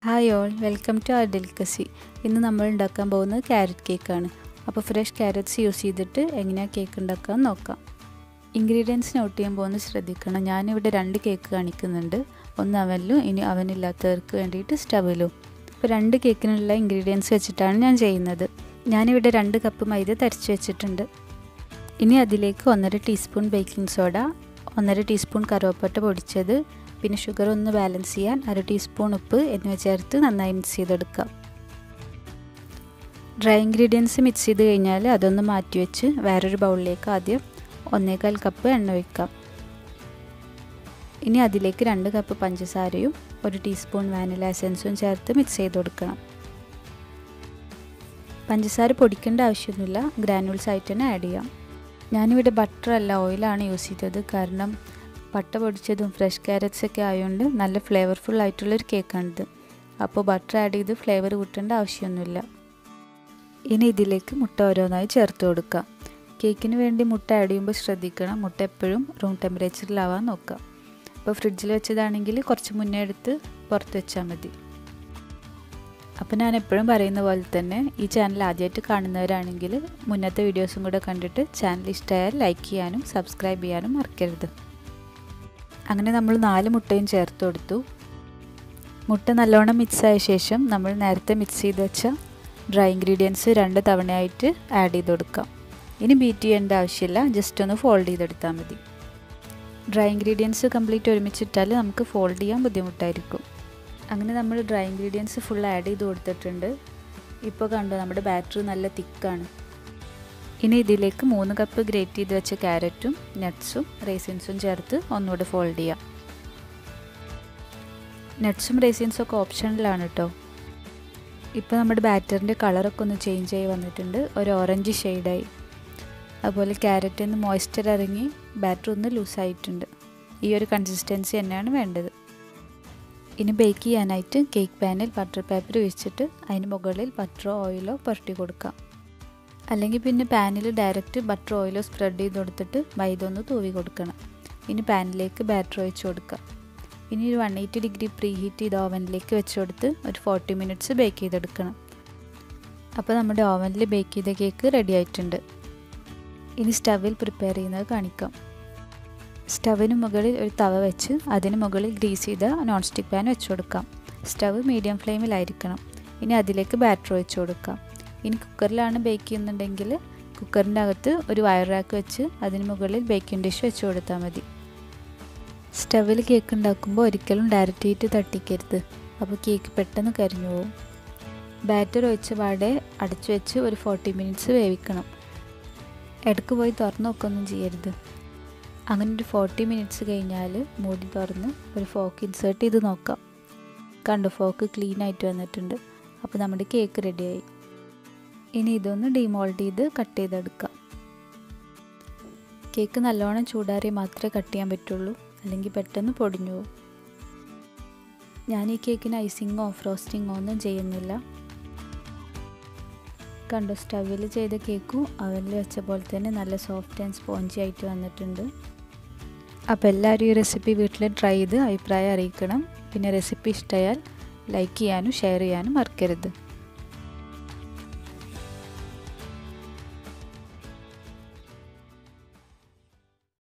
hi all welcome to our delicacy ഇന്ന് നമ്മൾ ഉണ്ടാക്കാൻ പോകുന്നത് ക്യാരറ്റ് കേക്കാണ് അപ്പോൾ ഫ്രഷ് ക്യാരറ്റ്സ് യൂസ് ചെയ്തിട്ട് എങ്ങനെയാണ് കേക്ക് ഉണ്ടാക്കാൻ നോക്കാം ഇൻഗ്രീഡിയൻസ് നോട്ട് ചെയ്യാൻ പോകുന്നത് ശ്രദ്ധിക്കണം ഞാനിവിടെ രണ്ട് കേക്ക് കാണിക്കുന്നുണ്ട് ഒന്ന് അവനിലും ഇനി അവനില്ലാത്തവർക്ക് വേണ്ടിയിട്ട് സ്റ്റവിലും അപ്പോൾ രണ്ട് കേക്കിനുള്ള ഇൻഗ്രീഡിയൻസ് വെച്ചിട്ടാണ് ഞാൻ ചെയ്യുന്നത് ഞാനിവിടെ രണ്ട് കപ്പ് മൈദ തരിച്ച് വെച്ചിട്ടുണ്ട് ഇനി അതിലേക്ക് ഒന്നര ടീസ്പൂൺ ബേക്കിംഗ് സോഡ ഒന്നര ടീസ്പൂൺ കറുവപ്പട്ട പൊടിച്ചത് പിന്നെ ഷുഗർ ഒന്ന് ബാലൻസ് ചെയ്യാൻ അര ടീസ്പൂൺ ഉപ്പ് എന്നിവ ചേർത്ത് നന്നായി മിക്സ് ചെയ്തെടുക്കാം ഡ്രൈ ഇൻഗ്രീഡിയൻസ് മിക്സ് ചെയ്ത് കഴിഞ്ഞാൽ അതൊന്ന് മാറ്റി വെച്ച് വേറൊരു ബൗളിലേക്ക് ആദ്യം ഒന്നേകാൽ കപ്പ് എണ്ണ ഒഴിക്കാം ഇനി അതിലേക്ക് രണ്ട് കപ്പ് പഞ്ചസാരയും ഒരു ടീസ്പൂൺ വാനില എസൻസും ചേർത്ത് മിക്സ് ചെയ്ത് കൊടുക്കണം പഞ്ചസാര പൊടിക്കേണ്ട ആവശ്യമൊന്നുമില്ല ഗ്രാനുൾസ് ആയിട്ട് തന്നെ ആഡ് ചെയ്യാം ഞാനിവിടെ ബട്ടർ അല്ല ഓയിലാണ് യൂസ് ചെയ്തത് കാരണം പട്ട പൊടിച്ചതും ഫ്രഷ് ക്യാരറ്റ്സ് ഒക്കെ ആയതുകൊണ്ട് നല്ല ഫ്ലേവർഫുൾ ആയിട്ടുള്ളൊരു കേക്കാണിത് അപ്പോൾ ബട്ടർ ആഡ് ചെയ്ത് ഫ്ലേവർ കൂട്ടേണ്ട ആവശ്യമൊന്നുമില്ല ഇനി ഇതിലേക്ക് മുട്ട ഓരോന്നായി ചേർത്ത് കൊടുക്കാം കേക്കിന് വേണ്ടി മുട്ട ആഡ് ചെയ്യുമ്പോൾ ശ്രദ്ധിക്കണം മുട്ട എപ്പോഴും റൂം ടെമ്പറേച്ചറിലാവാൻ നോക്കാം അപ്പോൾ ഫ്രിഡ്ജിൽ വെച്ചതാണെങ്കിൽ കുറച്ച് മുന്നേ എടുത്ത് പുറത്ത് വെച്ചാൽ മതി അപ്പോൾ ഞാൻ എപ്പോഴും പറയുന്ന പോലെ തന്നെ ഈ ചാനൽ ആദ്യമായിട്ട് കാണുന്നവരാണെങ്കിൽ മുന്നത്തെ വീഡിയോസും കൂടെ കണ്ടിട്ട് ചാനൽ ഇഷ്ടമായാൽ ലൈക്ക് ചെയ്യാനും സബ്സ്ക്രൈബ് ചെയ്യാനും മറക്കരുത് അങ്ങനെ നമ്മൾ നാല് മുട്ടയും ചേർത്ത് കൊടുത്തു മുട്ട നല്ലോണം മിക്സ് ആയ ശേഷം നമ്മൾ നേരത്തെ മിക്സ് ചെയ്ത് വെച്ച ഡ്രൈ ഇൻഗ്രീഡിയൻസ് രണ്ട് തവണയായിട്ട് ആഡ് ചെയ്ത് കൊടുക്കാം ഇനി ബീറ്റ് ചെയ്യേണ്ട ആവശ്യമില്ല ജസ്റ്റ് ഒന്ന് ഫോൾഡ് ചെയ്തെടുത്താൽ മതി ഡ്രൈ ഇൻഗ്രീഡിയൻസ് കംപ്ലീറ്റ് ഒരുമിച്ചിട്ടാൽ നമുക്ക് ഫോൾഡ് ചെയ്യാൻ ബുദ്ധിമുട്ടായിരിക്കും അങ്ങനെ നമ്മൾ ഡ്രൈ ഇൻഗ്രീഡിയൻസ് ഫുൾ ആഡ് ചെയ്ത് കൊടുത്തിട്ടുണ്ട് ഇപ്പോൾ കണ്ടോ നമ്മുടെ ബാറ്ററി നല്ല തിക്കാണ് ഇനി ഇതിലേക്ക് മൂന്ന് കപ്പ് ഗ്രേറ്റ് ചെയ്ത് വെച്ച ക്യാരറ്റും നട്ട്സും റേസിൻസും ചേർത്ത് ഒന്നുകൂടെ ഫോൾഡ് ചെയ്യാം നട്ട്സും റേസിൻസും ഒക്കെ ഓപ്ഷനിലാണ് കേട്ടോ ഇപ്പോൾ നമ്മുടെ ബാറ്ററിൻ്റെ കളറൊക്കെ ഒന്ന് ചേഞ്ച് ആയി വന്നിട്ടുണ്ട് ഒരു ഓറഞ്ച് ഷെയ്ഡായി അതുപോലെ ക്യാരറ്റിൽ നിന്ന് മോയ്സ്ചർ ഇറങ്ങി ബാറ്റർ ഒന്ന് ലൂസായിട്ടുണ്ട് ഈ ഒരു കൺസിസ്റ്റൻസി തന്നെയാണ് വേണ്ടത് ഇനി ബേക്ക് ചെയ്യാനായിട്ട് കേക്ക് പാനിൽ ബട്ടർ പേപ്പർ വെച്ചിട്ട് അതിന് മുകളിൽ ബട്ടറോ ഓയിലോ പുരട്ടി കൊടുക്കാം അല്ലെങ്കിൽ പിന്നെ പാനിൽ ഡയറക്റ്റ് ബട്ടർ ഓയിലോ സ്പ്രെഡ് ചെയ്ത് കൊടുത്തിട്ട് മൈദ ഒന്ന് തൂവി കൊടുക്കണം ഇനി പാനിലേക്ക് ബാറ്റർ ഒഴിച്ച് കൊടുക്കാം ഇനി ഒരു one eighty degree preheat ചെയ്ത് ഓവനിലേക്ക് വെച്ച് കൊടുത്ത് ഒരു ഫോർട്ടി മിനിറ്റ്സ് ബേക്ക് ചെയ്തെടുക്കണം അപ്പോൾ നമ്മുടെ ഓവനിൽ ബേക്ക് ചെയ്ത കേക്ക് റെഡി ആയിട്ടുണ്ട് ഇനി സ്റ്റവിൽ പ്രിപ്പയർ ചെയ്യുന്നത് കാണിക്കാം സ്റ്റവിന് മുകളിൽ ഒരു തവ വെച്ച് അതിന് മുകളിൽ ഗ്രീസ് ചെയ്ത നോൺ സ്റ്റിക്ക് പാൻ വെച്ച് കൊടുക്കാം സ്റ്റവ് മീഡിയം ഫ്ലെയിമിലായിരിക്കണം ഇനി അതിലേക്ക് ബാറ്റർ ഒഴിച്ച് കൊടുക്കാം ഇനി കുക്കറിലാണ് ബേക്ക് ചെയ്യുന്നുണ്ടെങ്കിൽ കുക്കറിൻ്റെ അകത്ത് ഒരു വയർ റാക്ക് വെച്ച് അതിന് മുകളിൽ ബേക്കിംഗ് ഡിഷ് വെച്ച് കൊടുത്താൽ മതി സ്റ്റവിൽ കേക്ക് ഉണ്ടാക്കുമ്പോൾ ഒരിക്കലും ഡയറക്റ്റ് ഹീറ്റ് തട്ടിക്കരുത് അപ്പോൾ കേക്ക് പെട്ടെന്ന് കരിഞ്ഞു പോകും ബാറ്റർ ഒഴിച്ച പാടെ അടച്ചു വെച്ച് ഒരു ഫോർട്ടി മിനിറ്റ്സ് വേവിക്കണം ഇടയ്ക്ക് പോയി തുറന്നു നോക്കൊന്നും ചെയ്യരുത് അങ്ങനെ ഒരു ഫോർട്ടി മിനിറ്റ്സ് കഴിഞ്ഞാൽ മൂടി തുറന്ന് ഒരു ഫോക്ക് ഇൻസേർട്ട് ചെയ്ത് നോക്കാം കണ്ടു ഫോക്ക് ക്ലീൻ ആയിട്ട് വന്നിട്ടുണ്ട് അപ്പോൾ നമ്മുടെ കേക്ക് റെഡിയായി ഇനി ഇതൊന്ന് ഡിമോൾഡ് ചെയ്ത് കട്ട് ചെയ്തെടുക്കാം കേക്ക് നല്ലോണം ചൂടാറി മാത്രമേ കട്ട് ചെയ്യാൻ പറ്റുള്ളൂ അല്ലെങ്കിൽ പെട്ടെന്ന് പൊടിഞ്ഞു പോകും ഞാൻ ഈ കേക്കിന് ഐസിങ്ങോ ഫ്രോസ്റ്റിങ്ങോ ഒന്നും ചെയ്യുന്നില്ല കണ്ടോ സ്റ്റവിൽ ചെയ്ത കേക്കും അവനിൽ വെച്ച പോലെ തന്നെ നല്ല സോഫ്റ്റ് ആൻഡ് സ്പോഞ്ചി ആയിട്ട് വന്നിട്ടുണ്ട് അപ്പോൾ എല്ലാവരും ഈ റെസിപ്പി വീട്ടിൽ ട്രൈ ചെയ്ത് അഭിപ്രായം അറിയിക്കണം പിന്നെ റെസിപ്പി ഇഷ്ടമായാൽ ലൈക്ക് ചെയ്യാനും ഷെയർ ചെയ്യാനും മറക്കരുത്